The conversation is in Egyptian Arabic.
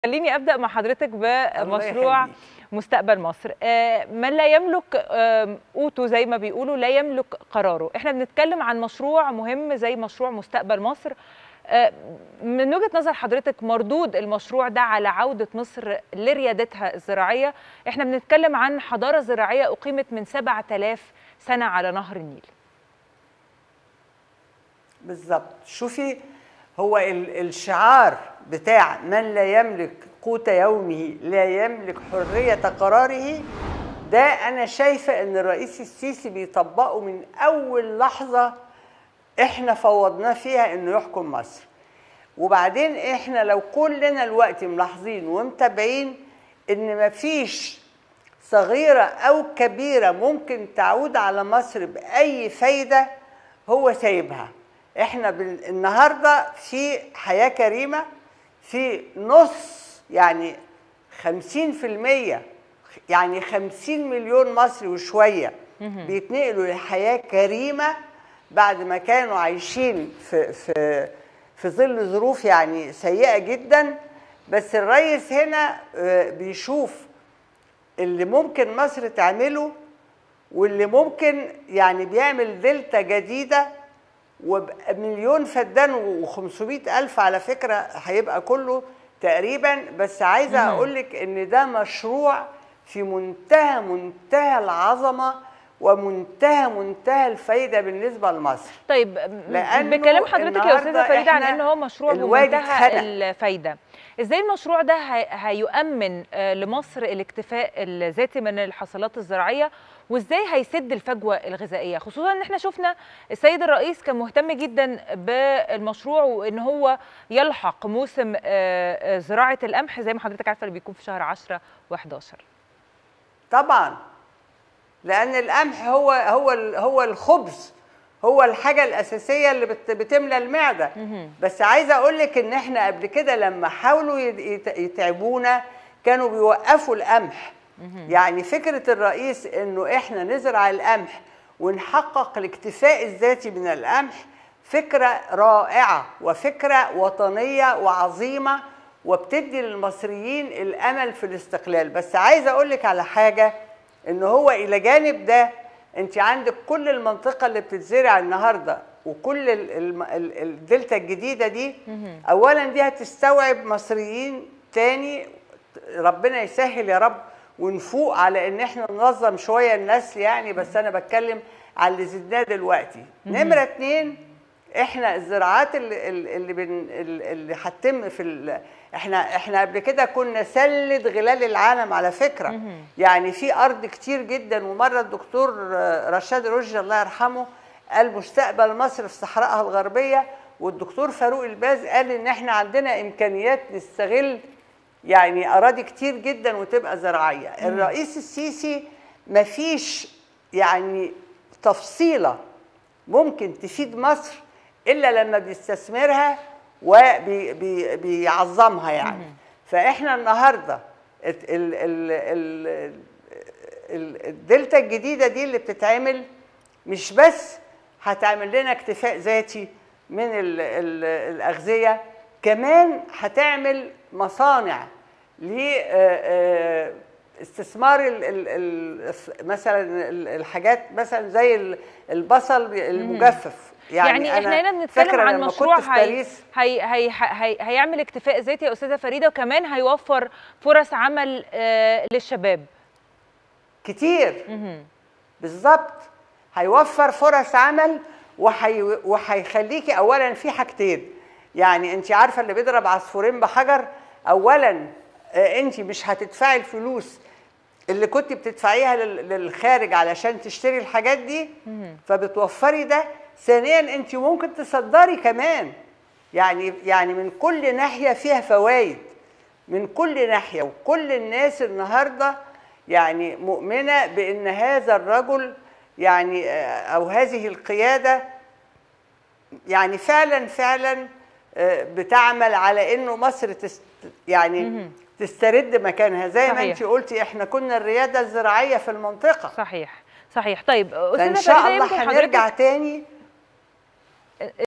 خليني ابدا مع حضرتك بمشروع يخليك. مستقبل مصر آه، من لا يملك آه، قوته زي ما بيقولوا لا يملك قراره احنا بنتكلم عن مشروع مهم زي مشروع مستقبل مصر آه، من وجهة نظر حضرتك مردود المشروع ده على عودة مصر لريادتها الزراعية احنا بنتكلم عن حضارة زراعية أقيمت من 7000 سنة على نهر النيل بالظبط شوفي هو ال- الشعار بتاع من لا يملك قوت يومه لا يملك حرية قراره ده أنا شايفة إن الرئيس السيسي بيطبقه من أول لحظة إحنا فوضناه فيها إنه يحكم مصر وبعدين إحنا لو كلنا الوقت ملاحظين ومتابعين إن مفيش صغيرة أو كبيرة ممكن تعود على مصر بأي فايدة هو سايبها احنا بال- النهاردة في حياة كريمة في نص يعني خمسين في المية يعني خمسين مليون مصري وشوية بيتنقلوا لحياة كريمة بعد ما كانوا عايشين في في في ظل ظروف يعني سيئة جدا بس الرئيس هنا آه، بيشوف اللي ممكن مصر تعمله واللي ممكن يعني بيعمل دلتا جديدة ومليون فدان و500 ألف على فكرة هيبقى كله تقريبا بس عايزة أقول لك إن ده مشروع في منتهى منتهى العظمة ومنتهى منتهى الفايدة بالنسبة لمصر طيب لأنه بكلام حضرتك يا استاذه النهاردة فريده عن إحنا ان هو مشروع الوادي بمنتهى اتخنق. الفايده ازاي المشروع ده هي- هيؤمن آه، لمصر الاكتفاء الذاتي من الحصلات الزراعيه وازاي هيسد الفجوه الغذائيه خصوصا ان احنا شفنا السيد الرئيس كان مهتم جدا بالمشروع وان هو يلحق موسم آه، آه، زراعه القمح زي ما حضرتك عارفه اللي بيكون في شهر 10 و11 طبعا لان القمح هو هو ال- هو الخبز هو الحاجه الاساسيه اللي بت- بتملى المعده بس عايزه اقول لك ان احنا قبل كده لما حاولوا يت- يت- يتعبونا كانوا بيوقفوا القمح يعني فكره الرئيس انه احنا نزرع القمح ونحقق الاكتفاء الذاتي من القمح فكره رائعه وفكره وطنيه وعظيمه وبتدي للمصريين الامل في الاستقلال بس عايزه اقول لك على حاجه ان هو الى جانب ده انت عندك كل المنطقه اللي بتتزرع النهارده وكل ال- الم- ال- الدلتا الجديده دي اولا دي هتستوعب مصريين تاني ربنا يسهل يا رب ونفوق على ان احنا ننظم شويه النسل يعني بس انا بتكلم على اللي زدناه دلوقتي نمره اتنين احنا الزراعات اللي اللي بن اللي هتتم في ال... احنا احنا قبل كده كنا سلة غلال العالم على فكره يعني في ارض كتير جدا ومره الدكتور آه، رشاد رشدي الله يرحمه قال مستقبل مصر في صحراءها الغربيه والدكتور فاروق الباز قال ان احنا عندنا امكانيات نستغل يعني اراضي كتير جدا وتبقى زراعيه الرئيس السيسي مفيش يعني تفصيله ممكن تفيد مصر الا لما بيستثمرها وبيعظمها يعني فاحنا النهارده ال- ال- ال- ال- ال- الدلتا الجديده دي اللي بتتعمل مش بس هتعمل لنا اكتفاء ذاتي من ال ال الاغذيه كمان هتعمل مصانع لاستثمار ال ال ال مثلا ال- الحاجات مثلا زي ال- البصل المجفف يعني, يعني احنا هنا بنتكلم فاكرة عن لما مشروع كنت في هي باريس هي هي هي هيعمل اكتفاء ذاتي يا استاذه فريده وكمان هيوفر فرص عمل آه، للشباب كتير بالظبط هيوفر فرص عمل وحي... وهيخليكي اولا في حاجتين يعني انت عارفه اللي بيضرب عصفورين بحجر اولا انت مش هتدفعي الفلوس اللي كنت بتدفعيها لل- للخارج علشان تشتري الحاجات دي فبتوفري ده ثانيا انت ممكن تصدري كمان يعني يعني من كل ناحيه فيها فوائد من كل ناحيه وكل الناس النهارده يعني مؤمنه بان هذا الرجل يعني آه، او هذه القياده يعني فعلا فعلا آه، بتعمل على انه مصر تست يعني تسترد مكانها زي ما صحيح. انت قلتي احنا كنا الرياده الزراعيه في المنطقه صحيح صحيح طيب فان استاذه شاء فريده الله يمكن هنرجع حضرتك تاني